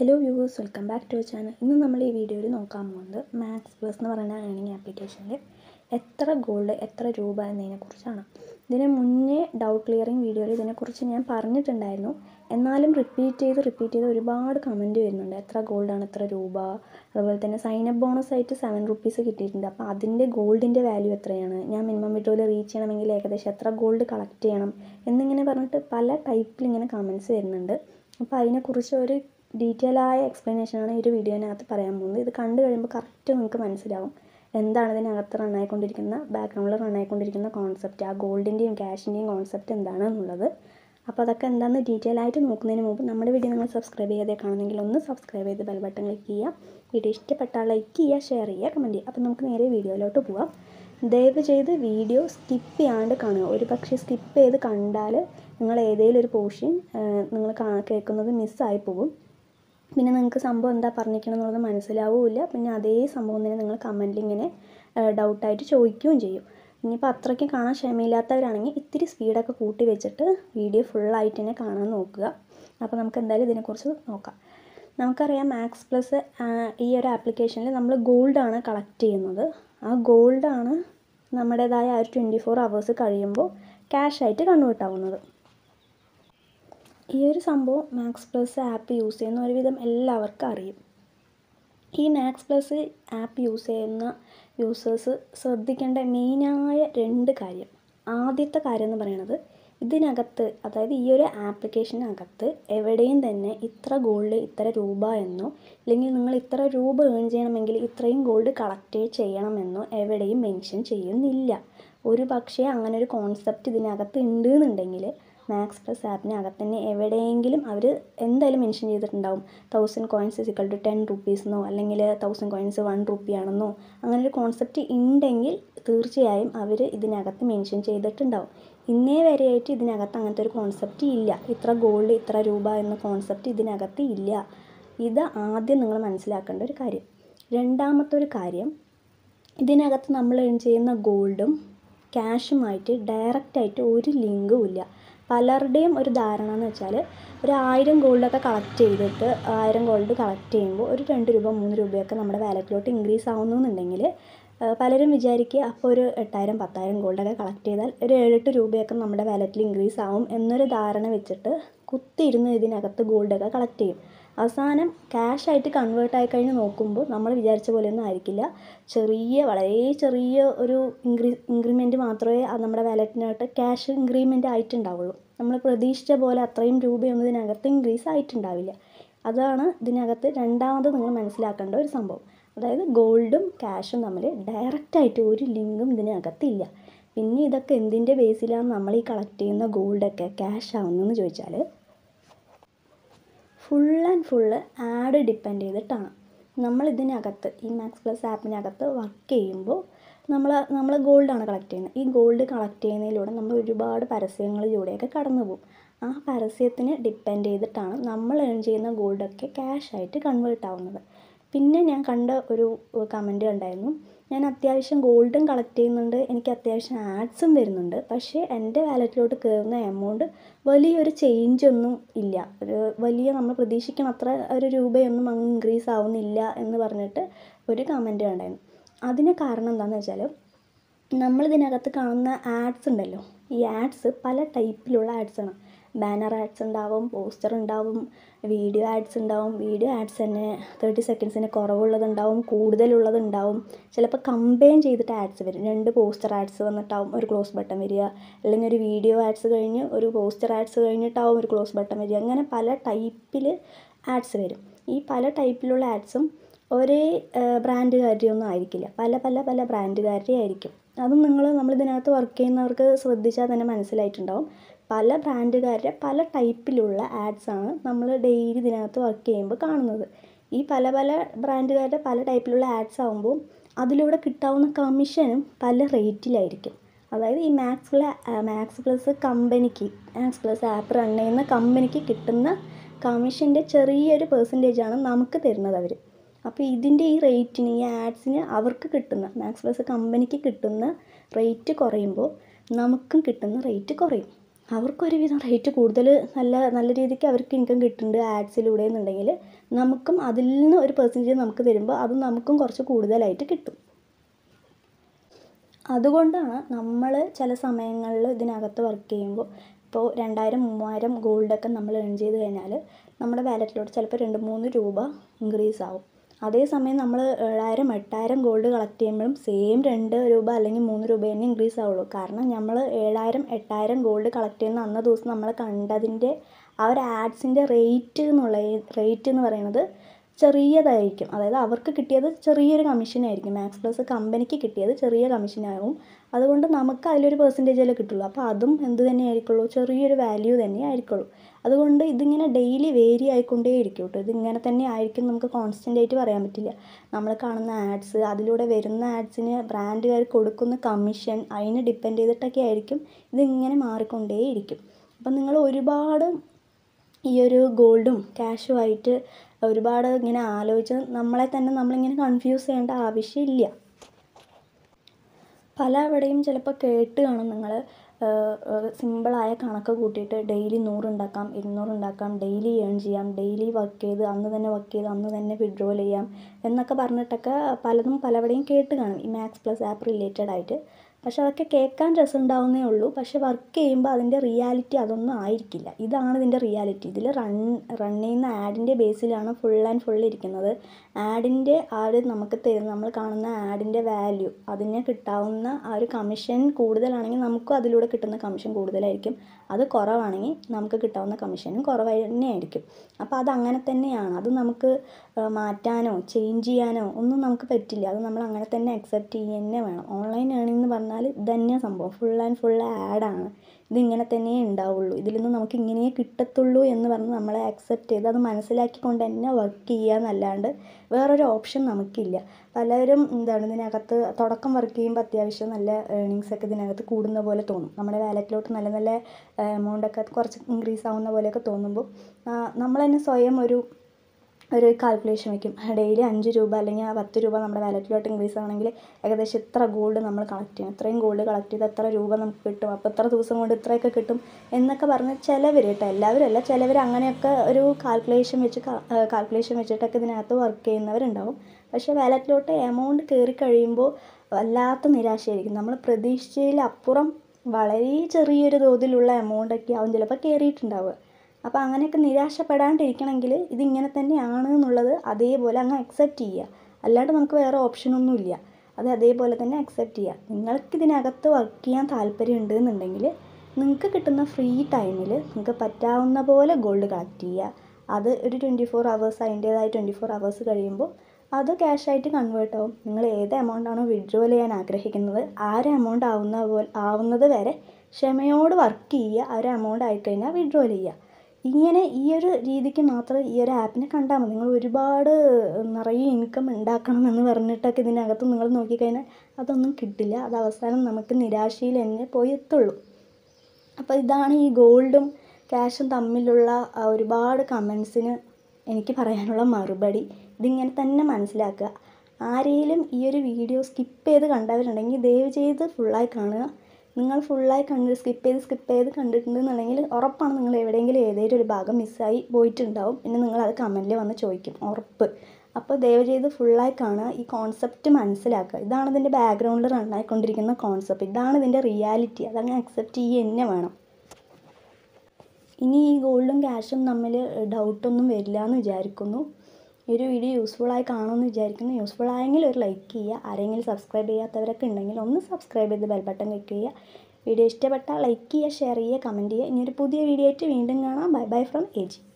hello viewers welcome back to channel ഇന്ന് നമ്മൾ ഈ വീഡിയോയിൽ നോക്കാൻ പോകുന്നത് മാത്സ് പ്ലസ് എന്ന് പറയുന്ന ഏണിംഗ് ആപ്ലിക്കേഷനിൽ എത്ര ഗോൾഡ് എത്ര രൂപ എന്നതിനെക്കുറിച്ചാണ് ഇതിന് മുന്നേ ഡൗട്ട് ക്ലിയറിംഗ് വീഡിയോയിൽ ഇതിനെക്കുറിച്ച് ഞാൻ പറഞ്ഞിട്ടുണ്ടായിരുന്നു എന്നാലും റിപ്പീറ്റ് ചെയ്ത് റിപ്പീറ്റ് ചെയ്ത് ഒരുപാട് കമൻറ്റ് വരുന്നുണ്ട് എത്ര ഗോൾഡാണ് എത്ര രൂപ അതുപോലെ തന്നെ സൈൻ അപ്പ് ബോണസ് ആയിട്ട് സെവൻ റുപ്പീസ് കിട്ടിയിട്ടുണ്ട് അപ്പോൾ അതിൻ്റെ ഗോൾഡിൻ്റെ വാല്യൂ എത്രയാണ് ഞാൻ മിനിമം വിഡ്രോയിൽ റീച്ച് ചെയ്യണമെങ്കിൽ ഏകദേശം എത്ര ഗോൾഡ് കളക്ട് ചെയ്യണം എന്നിങ്ങനെ പറഞ്ഞിട്ട് പല ടൈപ്പിൽ ഇങ്ങനെ കമൻറ്റ്സ് വരുന്നുണ്ട് അപ്പോൾ അതിനെക്കുറിച്ച് ഒരു ഡീറ്റെയിൽ ആയ എക്സ്പ്ലനേഷനാണ് ഈ ഒരു വീഡിയോനകത്ത് പറയാൻ പോകുന്നത് ഇത് കണ്ടു കഴിയുമ്പോൾ കറക്റ്റ് നിങ്ങൾക്ക് മനസ്സിലാവും എന്താണ് ഇതിനകത്ത് റൺ ആയിക്കൊണ്ടിരിക്കുന്ന ബാക്ക്ഗ്രൗണ്ടിൽ റൺ ആയിക്കൊണ്ടിരിക്കുന്ന കോൺസെപ്റ്റ് ആ ഗോൾഡിൻ്റെയും ക്യാഷിൻ്റെയും കോൺസെപ്റ്റ് എന്താണ് എന്നുള്ളത് അപ്പോൾ അതൊക്കെ എന്താണെന്ന് ഡീറ്റെയിൽ ആയിട്ട് നോക്കുന്നതിന് മുമ്പ് നമ്മുടെ വീഡിയോ നിങ്ങൾ സബ്സ്ക്രൈബ് ചെയ്യാതെ കാണുന്നെങ്കിൽ ഒന്ന് സബ്സ്ക്രൈബ് ചെയ്ത് ബെൽ ബട്ടൺ ക്ലിക്ക് ചെയ്യുക വീഡിയോ ഇഷ്ടപ്പെട്ടാൽ ലൈക്ക് ചെയ്യുക ഷെയർ ചെയ്യുക കമൻറ്റ് ചെയ്യുക അപ്പോൾ നമുക്ക് നേരെ വീഡിയോയിലോട്ട് പോവാം ദയവ് ചെയ്ത് വീഡിയോ സ്കിപ്പ് ചെയ്യാണ്ട് കാണുക ഒരു പക്ഷേ സ്കിപ്പ് ചെയ്ത് കണ്ടാൽ നിങ്ങൾ ഏതെങ്കിലും ഒരു പോർഷൻ നിങ്ങൾ കേൾക്കുന്നത് മിസ്സായി പോകും പിന്നെ നിങ്ങൾക്ക് സംഭവം എന്താ പറഞ്ഞിരിക്കണം എന്നുള്ളത് മനസ്സിലാവില്ല പിന്നെ അതേ സംഭവം തന്നെ നിങ്ങൾ കമൻറ്റിൽ ഇങ്ങനെ ഡൗട്ടായിട്ട് ചോദിക്കുകയും ചെയ്യും ഇനിയിപ്പോൾ അത്രയ്ക്ക് കാണാൻ ക്ഷമയില്ലാത്തവരാണെങ്കിൽ ഇത്തിരി സ്പീഡൊക്കെ കൂട്ടി വെച്ചിട്ട് വീഡിയോ ഫുള്ളായിട്ട് തന്നെ കാണാൻ നോക്കുക അപ്പോൾ നമുക്ക് എന്തായാലും ഇതിനെക്കുറിച്ച് നോക്കാം നമുക്കറിയാം മാക്സ് പ്ലസ് ഈ ഒരു ആപ്ലിക്കേഷനിൽ നമ്മൾ ഗോൾഡാണ് കളക്ട് ചെയ്യുന്നത് ആ ഗോൾഡാണ് നമ്മുടേതായ ആ ഒരു ട്വൻറ്റി ഫോർ അവേഴ്സ് കഴിയുമ്പോൾ ക്യാഷായിട്ട് കൺവേർട്ട് ആവുന്നത് ഈ ഒരു സംഭവം മാക്സ് പ്ലസ് ആപ്പ് യൂസ് ചെയ്യുന്ന ഒരുവിധം എല്ലാവർക്കും അറിയും ഈ മാക്സ് പ്ലസ് ആപ്പ് യൂസ് ചെയ്യുന്ന യൂസേഴ്സ് ശ്രദ്ധിക്കേണ്ട മെയിനായ രണ്ട് കാര്യം ആദ്യത്തെ കാര്യം എന്ന് പറയുന്നത് ഇതിനകത്ത് അതായത് ഈ ഒരു ആപ്ലിക്കേഷനകത്ത് എവിടെയും തന്നെ ഇത്ര ഗോൾഡ് ഇത്ര രൂപ എന്നോ അല്ലെങ്കിൽ നിങ്ങൾ ഇത്ര രൂപ ഏൺ ചെയ്യണമെങ്കിൽ ഇത്രയും ഗോൾഡ് കളക്ട് ചെയ്യണമെന്നോ എവിടെയും മെൻഷൻ ചെയ്യുന്നില്ല ഒരു പക്ഷേ അങ്ങനെ ഒരു കോൺസെപ്റ്റ് ഇതിനകത്ത് ഉണ്ട് എന്നുണ്ടെങ്കിൽ മാക്സ് പ്ലസ് ആപ്പിനകത്ത് തന്നെ എവിടെയെങ്കിലും അവർ എന്തായാലും മെൻഷൻ ചെയ്തിട്ടുണ്ടാവും thousand coins is equal to ten റുപ്പീസെന്നോ അല്ലെങ്കിൽ തൗസൻഡ് കോയിൻസ് വൺ റുപ്പി ആണെന്നോ അങ്ങനെ ഒരു കോൺസെപ്റ്റ് ഉണ്ടെങ്കിൽ തീർച്ചയായും അവർ ഇതിനകത്ത് മെൻഷൻ ചെയ്തിട്ടുണ്ടാവും ഇന്നേ വരെയായിട്ട് ഇതിനകത്ത് അങ്ങനത്തെ ഒരു കോൺസെപ്റ്റ് ഇല്ല ഇത്ര ഗോൾഡ് ഇത്ര രൂപ എന്ന കോൺസെപ്റ്റ് ഇതിനകത്ത് ഇല്ല ഇത് ആദ്യം നിങ്ങൾ മനസ്സിലാക്കേണ്ട ഒരു കാര്യം രണ്ടാമത്തെ ഒരു കാര്യം ഇതിനകത്ത് നമ്മൾ ഏൺ ചെയ്യുന്ന ഗോൾഡും ക്യാഷുമായിട്ട് ഡയറക്റ്റായിട്ട് ഒരു ലിങ്കും ഇല്ല പലരുടെയും ഒരു ധാരണ എന്ന് വെച്ചാൽ ഒരു ആയിരം ഗോൾഡൊക്കെ കളക്ട് ചെയ്തിട്ട് ആയിരം ഗോൾഡ് കളക്ട് ചെയ്യുമ്പോൾ ഒരു രണ്ട് രൂപ മൂന്ന് രൂപയൊക്കെ നമ്മുടെ വാലറ്റിലോട്ട് ഇൻക്രീസ് ആവുന്നുണ്ടെങ്കിൽ പലരും വിചാരിക്കുക അപ്പോൾ ഒരു എട്ടായിരം പത്തായിരം ഗോൾഡൊക്കെ കളക്ട് ചെയ്താൽ ഒരു ഏഴെട്ട് രൂപയൊക്കെ നമ്മുടെ വാലറ്റിൽ ഇൻക്രീസ് ആവും എന്നൊരു ധാരണ വെച്ചിട്ട് കുത്തിയിരുന്ന് ഇതിനകത്ത് ഗോൾഡൊക്കെ കളക്ട് ചെയ്യും അവസാനം ക്യാഷായിട്ട് കൺവേർട്ട് ആയി കഴിഞ്ഞ് നോക്കുമ്പോൾ നമ്മൾ വിചാരിച്ച പോലെയൊന്നും ആയിരിക്കില്ല ചെറിയ വളരെ ചെറിയ ഒരു ഇൻക്രീ ഇൻക്രിമെൻറ്റ് മാത്രമേ നമ്മുടെ വാലറ്റിനകത്ത് ക്യാഷ് ഇൻക്രിമെൻ്റ് ആയിട്ടുണ്ടാവുള്ളൂ നമ്മൾ പ്രതീക്ഷിച്ച പോലെ അത്രയും രൂപയൊന്നും ഇതിനകത്ത് ഇൻക്രീസ് ആയിട്ടുണ്ടാവില്ല അതാണ് ഇതിനകത്ത് രണ്ടാമത് നിങ്ങൾ മനസ്സിലാക്കേണ്ട ഒരു സംഭവം അതായത് ഗോൾഡും ക്യാഷും തമ്മിൽ ഡയറക്റ്റായിട്ട് ഒരു ലിങ്കും ഇതിനകത്തില്ല പിന്നെ ഇതൊക്കെ എന്തിൻ്റെ ബേസിലാണ് നമ്മൾ ഈ കളക്ട് ചെയ്യുന്ന ഗോൾഡൊക്കെ ക്യാഷ് ആവുന്നതെന്ന് ചോദിച്ചാൽ full and full ad depend ചെയ്തിട്ടാണ് നമ്മൾ ഇതിനകത്ത് ഈ മാക്സ് പ്ലസ് ആപ്പിനകത്ത് വർക്ക് ചെയ്യുമ്പോൾ നമ്മൾ നമ്മൾ ഗോൾഡാണ് കളക്ട് ചെയ്യുന്നത് ഈ ഗോൾഡ് കളക്ട് ചെയ്യുന്നതിലൂടെ നമ്മൾ ഒരുപാട് പരസ്യങ്ങളിലൂടെയൊക്കെ കടന്നു പോകും ആ പരസ്യത്തിന് ഡിപ്പെൻഡ് ചെയ്തിട്ടാണ് നമ്മൾ ഏൺ ചെയ്യുന്ന ഗോൾഡൊക്കെ ക്യാഷായിട്ട് കൺവേർട്ട് ആവുന്നത് പിന്നെ ഞാൻ കണ്ട ഒരു കമൻറ്റ് കണ്ടായിരുന്നു ഞാൻ അത്യാവശ്യം ഗോൾഡും കളക്ട് ചെയ്യുന്നുണ്ട് എനിക്ക് അത്യാവശ്യം ആഡ്സും വരുന്നുണ്ട് പക്ഷേ എൻ്റെ വാലറ്റിലോട്ട് കയറുന്ന എമൗണ്ട് വലിയൊരു ചേഞ്ച് ഒന്നും ഇല്ല ഒരു വലിയ നമ്മൾ പ്രതീക്ഷിക്കുന്ന അത്ര ഒരു രൂപയൊന്നും അങ്ങ് ഇൻക്രീസ് ആവുന്നില്ല എന്ന് പറഞ്ഞിട്ട് ഒരു കമൻറ്റ് കണ്ടായിരുന്നു അതിന് കാരണം എന്താണെന്ന് വെച്ചാൽ നമ്മളിതിനകത്ത് കാണുന്ന ആഡ്സ് ഉണ്ടല്ലോ ഈ ആഡ്സ് പല ടൈപ്പിലുള്ള ആഡ്സാണ് ബാനർ ആഡ്സ് ഉണ്ടാവും പോസ്റ്റർ ഉണ്ടാവും വീഡിയോ ആഡ്സ് ഉണ്ടാവും വീഡിയോ ആഡ്സ് തന്നെ തേർട്ടി സെക്കൻഡ്സിന് കുറവുള്ളതുണ്ടാവും കൂടുതലുള്ളതുണ്ടാവും ചിലപ്പോൾ കമ്പൈൻ ചെയ്തിട്ട് ആഡ്സ് വരും രണ്ട് പോസ്റ്റർ ആഡ്സ് വന്നിട്ടാവും ഒരു ക്ലോസ് ബട്ടൺ വരിക അല്ലെങ്കിൽ ഒരു വീഡിയോ ആഡ്സ് കഴിഞ്ഞ് ഒരു പോസ്റ്റർ ആഡ്സ് കഴിഞ്ഞിട്ടാവും ഒരു ക്ലോസ് ബട്ടൺ വരിക അങ്ങനെ പല ടൈപ്പിൽ ആഡ്സ് വരും ഈ പല ടൈപ്പിലുള്ള ആഡ്സും ഒരേ ബ്രാൻഡുകാരുടെ ഒന്നും ആയിരിക്കില്ല പല പല പല ബ്രാൻഡുകാരുടെ ആയിരിക്കും അതും നിങ്ങൾ നമ്മളിതിനകത്ത് വർക്ക് ചെയ്യുന്നവർക്ക് ശ്രദ്ധിച്ചാൽ തന്നെ മനസ്സിലായിട്ടുണ്ടാവും പല ബ്രാൻഡുകാരുടെ പല ടൈപ്പിലുള്ള ആഡ്സാണ് നമ്മൾ ഡെയിലി ഇതിനകത്ത് വർക്ക് ചെയ്യുമ്പോൾ കാണുന്നത് ഈ പല പല ബ്രാൻഡുകാരുടെ പല ടൈപ്പിലുള്ള ആഡ്സ് ആകുമ്പോൾ അതിലൂടെ കിട്ടാവുന്ന കമ്മീഷനും പല റേറ്റിലായിരിക്കും അതായത് ഈ മാക്സ് പ്ല മാക്സ് പ്ലസ് കമ്പനിക്ക് മാക്സ് പ്ലസ് ആപ്പ് റൺ ചെയ്യുന്ന കമ്പനിക്ക് കിട്ടുന്ന കമ്മീഷൻ്റെ ചെറിയൊരു പെർസെൻറ്റേജാണ് നമുക്ക് തരുന്നത് അവർ അപ്പോൾ ഇതിൻ്റെ ഈ റേറ്റിന് ഈ ആഡ്സിന് അവർക്ക് കിട്ടുന്ന മാക്സ് പ്ലസ് കമ്പനിക്ക് കിട്ടുന്ന റേറ്റ് കുറയുമ്പോൾ നമുക്കും കിട്ടുന്ന റേറ്റ് കുറയും അവർക്കൊരുവിധം റേറ്റ് കൂടുതൽ നല്ല നല്ല രീതിക്ക് അവർക്ക് ഇൻകം കിട്ടുന്നുണ്ട് ആഡ്സിലൂടെ എന്നുണ്ടെങ്കിൽ നമുക്കും അതിൽ നിന്ന് ഒരു പെർസെൻറ്റേജ് നമുക്ക് തരുമ്പോൾ അത് നമുക്കും കുറച്ച് കൂടുതലായിട്ട് കിട്ടും അതുകൊണ്ടാണ് നമ്മൾ ചില സമയങ്ങളിൽ ഇതിനകത്ത് വർക്ക് ചെയ്യുമ്പോൾ ഇപ്പോൾ രണ്ടായിരം മൂവായിരം ഗോൾഡൊക്കെ നമ്മൾ ഏൺ ചെയ്ത് കഴിഞ്ഞാൽ നമ്മുടെ വാലറ്റിലോട്ട് ചിലപ്പോൾ രണ്ട് മൂന്ന് രൂപ ഇൻക്രീസ് ആവും അതേസമയം നമ്മൾ ഏഴായിരം എട്ടായിരം ഗോൾഡ് കളക്ട് ചെയ്യുമ്പോഴും സെയിം രണ്ട് രൂപ അല്ലെങ്കിൽ മൂന്ന് രൂപ തന്നെ ഇൻക്രീസ് ആവുള്ളൂ കാരണം നമ്മൾ ഏഴായിരം എട്ടായിരം ഗോൾഡ് കളക്ട് ചെയ്യുന്ന അന്ന ദിവസം നമ്മൾ കണ്ടതിൻ്റെ ആ ഒരു ആഡ്സിൻ്റെ റേറ്റ് എന്നുള്ള റേറ്റ് എന്ന് പറയുന്നത് ചെറിയതായിരിക്കും അതായത് അവർക്ക് കിട്ടിയത് ചെറിയൊരു കമ്മീഷനായിരിക്കും മാക്സ് പ്ലസ് കമ്പനിക്ക് കിട്ടിയത് ചെറിയ കമ്മീഷനാകും അതുകൊണ്ട് നമുക്ക് അതിലൊരു പെർസെൻറ്റേജല്ലേ കിട്ടുള്ളൂ അപ്പോൾ അതും എന്ത് തന്നെ ആയിരിക്കുള്ളൂ ചെറിയൊരു വാല്യൂ തന്നെ ആയിരിക്കുള്ളൂ അതുകൊണ്ട് ഇതിങ്ങനെ ഡെയിലി വേരി ആയിക്കൊണ്ടേ ഇരിക്കും കേട്ടോ ഇതിങ്ങനെ തന്നെ ആയിരിക്കും നമുക്ക് കോൺസ്റ്റൻ്റ് ആയിട്ട് പറയാൻ പറ്റില്ല നമ്മൾ കാണുന്ന ആഡ്സ് അതിലൂടെ വരുന്ന ആഡ്സിന് ബ്രാൻഡുകാർ കൊടുക്കുന്ന കമ്മീഷൻ അതിനെ ഡിപ്പെൻഡ് ചെയ്തിട്ടൊക്കെ ആയിരിക്കും ഇതിങ്ങനെ മാറിക്കൊണ്ടേ ഇരിക്കും അപ്പം നിങ്ങൾ ഒരുപാട് ഈ ഒരു ഗോൾഡും ക്യാഷുമായിട്ട് ഒരുപാട് ഇങ്ങനെ ആലോചിച്ച് നമ്മളെ തന്നെ നമ്മളിങ്ങനെ കൺഫ്യൂസ് ചെയ്യേണ്ട ആവശ്യമില്ല പലവിടെയും ചിലപ്പോൾ കേട്ട് കാണും നിങ്ങൾ സിമ്പിളായ കണക്ക് കൂട്ടിയിട്ട് ഡെയിലി നൂറുണ്ടാക്കാം ഇരുന്നൂറുണ്ടാക്കാം ഡെയിലി ഏൺ ചെയ്യാം ഡെയിലി വർക്ക് ചെയ്ത് അന്ന് തന്നെ വർക്ക് ചെയ്ത് അന്ന് തന്നെ വിഡ്രോൾ ചെയ്യാം എന്നൊക്കെ പറഞ്ഞിട്ടൊക്കെ പലതും പലവിടെയും കേട്ട് കാണും ഈ മാക്സ് പ്ലസ് ആപ്പ് റിലേറ്റഡ് ആയിട്ട് പക്ഷെ അതൊക്കെ കേൾക്കാൻ രസമുണ്ടാവുന്നേ ഉള്ളൂ പക്ഷെ വർക്ക് ചെയ്യുമ്പോൾ അതിൻ്റെ റിയാലിറ്റി അതൊന്നും ആയിരിക്കില്ല ഇതാണ് ഇതിൻ്റെ റിയാലിറ്റി ഇതിൽ റൺ റൺ ചെയ്യുന്ന ആഡിൻ്റെ ബേസിലാണ് ഫുൾ ആൻഡ് ഫുൾ ഇരിക്കുന്നത് ആഡിൻ്റെ ആഡ് നമുക്ക് തരുന്ന നമ്മൾ കാണുന്ന ആഡിൻ്റെ വാല്യൂ അതിന് കിട്ടാവുന്ന ആ ഒരു കമ്മീഷൻ കൂടുതലാണെങ്കിൽ നമുക്കും അതിലൂടെ കിട്ടുന്ന കമ്മീഷൻ കൂടുതലായിരിക്കും അത് കുറവാണെങ്കിൽ നമുക്ക് കിട്ടാവുന്ന കമ്മീഷനും കുറവ് തന്നെയായിരിക്കും അപ്പോൾ അത് അങ്ങനെ തന്നെയാണ് അത് നമുക്ക് മാറ്റാനോ ചേഞ്ച് ചെയ്യാനോ ഒന്നും നമുക്ക് പറ്റില്ല അത് നമ്മൾ അങ്ങനെ തന്നെ അക്സെപ്റ്റ് ചെയ്യുക തന്നെ വേണം ഓൺലൈൻ ഏണിംഗ് എന്ന് പറഞ്ഞാൽ ഇത് തന്നെ സംഭവം ഫുൾ ആൻഡ് ഫുൾ ആഡാണ് ഇതിങ്ങനെ തന്നെയേ ഉണ്ടാവുള്ളൂ ഇതിൽ നിന്ന് നമുക്ക് ഇങ്ങനെയേ കിട്ടത്തുള്ളൂ എന്ന് പറഞ്ഞ് നമ്മളെ അക്സെപ്റ്റ് ചെയ്ത് അത് മനസ്സിലാക്കിക്കൊണ്ട് തന്നെ വർക്ക് ചെയ്യുക എന്നല്ലാണ്ട് വേറൊരു ഓപ്ഷൻ നമുക്കില്ല പലരും എന്താണ് ഇതിനകത്ത് തുടക്കം വർക്ക് ചെയ്യുമ്പോൾ അത്യാവശ്യം നല്ല ഏണിങ്സ് ഒക്കെ ഇതിനകത്ത് കൂടുന്ന പോലെ തോന്നും നമ്മുടെ വാലറ്റിലോട്ട് നല്ല നല്ല എമൗണ്ട് ഒക്കെ കുറച്ച് ഇൻക്രീസ് ആവുന്ന പോലെയൊക്കെ തോന്നുമ്പോൾ നമ്മൾ തന്നെ സ്വയം ഒരു ഒരു കാൽക്കുലേഷൻ വയ്ക്കും ഡെയിലി അഞ്ച് രൂപ അല്ലെങ്കിൽ പത്ത് രൂപ നമ്മുടെ വാലറ്റിലോട്ട് ഇൻക്രീസ് ആണെങ്കിൽ ഏകദേശം ഇത്ര ഗോൾഡ് നമ്മൾ കളക്ട് ചെയ്യണം ഇത്രയും ഗോൾഡ് കളക്ട് ചെയ്ത് എത്ര രൂപ നമുക്ക് കിട്ടും അപ്പോൾ ഇത്ര ദിവസം കൊണ്ട് ഇത്രയൊക്കെ കിട്ടും എന്നൊക്കെ പറഞ്ഞ് ചിലവർ കേട്ടോ എല്ലാവരും അല്ല ചിലവർ അങ്ങനെയൊക്കെ ഒരു കാൽക്കുലേഷൻ വെച്ച് കാൽക്കുലേഷൻ വെച്ചിട്ടൊക്കെ ഇതിനകത്ത് വർക്ക് ചെയ്യുന്നവരുണ്ടാവും പക്ഷേ വാലറ്റിലോട്ട് എമൗണ്ട് കയറി കഴിയുമ്പോൾ വല്ലാത്ത നിരാശയായിരിക്കും നമ്മൾ പ്രതീക്ഷിച്ചതിലപ്പുറം വളരെ ചെറിയൊരു തോതിലുള്ള എമൗണ്ടൊക്കെ ആവും ചിലപ്പോൾ കയറിയിട്ടുണ്ടാവുക അപ്പോൾ അങ്ങനെയൊക്കെ നിരാശപ്പെടാണ്ടിരിക്കണമെങ്കിൽ ഇതിങ്ങനെ തന്നെയാണ് എന്നുള്ളത് അതേപോലെ അങ്ങ് അക്സെപ്റ്റ് ചെയ്യുക അല്ലാണ്ട് നമുക്ക് വേറെ ഓപ്ഷനൊന്നുമില്ല അത് അതേപോലെ തന്നെ അക്സെപ്റ്റ് ചെയ്യുക നിങ്ങൾക്ക് ഇതിനകത്ത് വർക്ക് ചെയ്യാൻ താല്പര്യം ഉണ്ട് എന്നുണ്ടെങ്കിൽ നിങ്ങൾക്ക് കിട്ടുന്ന ഫ്രീ ടൈമിൽ നിങ്ങൾക്ക് പറ്റാവുന്ന പോലെ ഗോൾഡ് കളക്ട് ചെയ്യുക അത് ഒരു ട്വൻറ്റി ഫോർ അവേഴ്സ് അതിൻ്റേതായ ട്വൻറ്റി ഫോർ അവേഴ്സ് കഴിയുമ്പോൾ അത് ക്യാഷായിട്ട് കൺവേർട്ട് ആവും നിങ്ങൾ ഏത് എമൗണ്ട് ആണോ വിഡ്രോൽ ചെയ്യാൻ ആഗ്രഹിക്കുന്നത് ആ ഒരു എമൗണ്ട് ആവുന്ന പോലെ ആവുന്നത് വരെ ക്ഷമയോട് വർക്ക് ചെയ്യുക ആ ഒരു എമൗണ്ട് ആയിക്കഴിഞ്ഞാൽ വിഡ്രോൽ ചെയ്യുക ഇങ്ങനെ ഈ ഒരു രീതിക്ക് മാത്രം ഈ ഒരു ആപ്പിനെ കണ്ടാൽ മതി നിങ്ങൾ ഒരുപാട് നിറയെ ഇൻകം ഉണ്ടാക്കണം എന്ന് പറഞ്ഞിട്ടൊക്കെ ഇതിനകത്ത് നിങ്ങൾ നോക്കിക്കഴിഞ്ഞാൽ അതൊന്നും കിട്ടില്ല അത് അവസാനം നമുക്ക് നിരാശയിൽ തന്നെ പോയി എത്തുള്ളൂ അപ്പോൾ ഇതാണ് ഈ ഗോൾഡും ക്യാഷും തമ്മിലുള്ള ആ ഒരുപാട് കമൻസിന് എനിക്ക് പറയാനുള്ള മറുപടി ഇതിങ്ങനെ തന്നെ മനസ്സിലാക്കുക ആരെങ്കിലും ഈ ഒരു വീഡിയോ സ്കിപ്പ് ചെയ്ത് കണ്ടവരുണ്ടെങ്കിൽ ദയവ് ചെയ്ത് ഫുള്ളായി കാണുക നിങ്ങൾ ഫുള്ളായി കണ്ട് സ്കിപ്പ് ചെയ്ത് സ്കിപ്പ് ചെയ്ത് കണ്ടിട്ടുണ്ടെന്നുണ്ടെങ്കിൽ ഉറപ്പാണ് നിങ്ങൾ എവിടെയെങ്കിലും ഏതെങ്കിലും ഒരു ഭാഗം മിസ്സായി പോയിട്ടുണ്ടാവും പിന്നെ നിങ്ങൾ അത് കമൻറ്റിൽ വന്ന് ചോദിക്കും ഉറപ്പ് അപ്പോൾ ദയവ് ചെയ്ത് ഫുള്ളായി കാണുക ഈ കോൺസെപ്റ്റ് മനസ്സിലാക്കുക ഇതാണ് ഇതിൻ്റെ ബാക്ക്ഗ്രൗണ്ടിൽ റണ്ണായിക്കൊണ്ടിരിക്കുന്ന കോൺസെപ്റ്റ് ഇതാണ് ഇതിൻ്റെ റിയാലിറ്റി അതങ്ങ് അക്സെപ്റ്റ് ചെയ്യുക തന്നെ വേണം ഇനി ഈ ഗോൾഡും ക്യാഷും തമ്മിൽ ഡൗട്ടൊന്നും വരില്ല എന്ന് വിചാരിക്കുന്നു ഈ ഒരു വീഡിയോ യൂസ്ഫുള്ളായി കാണുമെന്ന് വിചാരിക്കുന്നു യൂസ്ഫുൾ ആയെങ്കിൽ ഒരു ലൈക്ക് ചെയ്യുക ആരെങ്കിലും സബ്സ്ക്രൈബ് ചെയ്യാത്തവരൊക്കെ ഉണ്ടെങ്കിൽ ഒന്ന് സബ്സ്ക്രൈബ് ചെയ്ത് ബെൽ ബട്ടൺ ക്ലിക്ക് ചെയ്യുക വീഡിയോ ഇഷ്ടപ്പെട്ടാൽ ലൈക്ക് ചെയ്യുക ഷെയർ ചെയ്യുക കമൻറ്റ് ചെയ്യുക ഇനി ഒരു പുതിയ വീഡിയോ ആയിട്ട് വീണ്ടും കാണാം bye bye from A G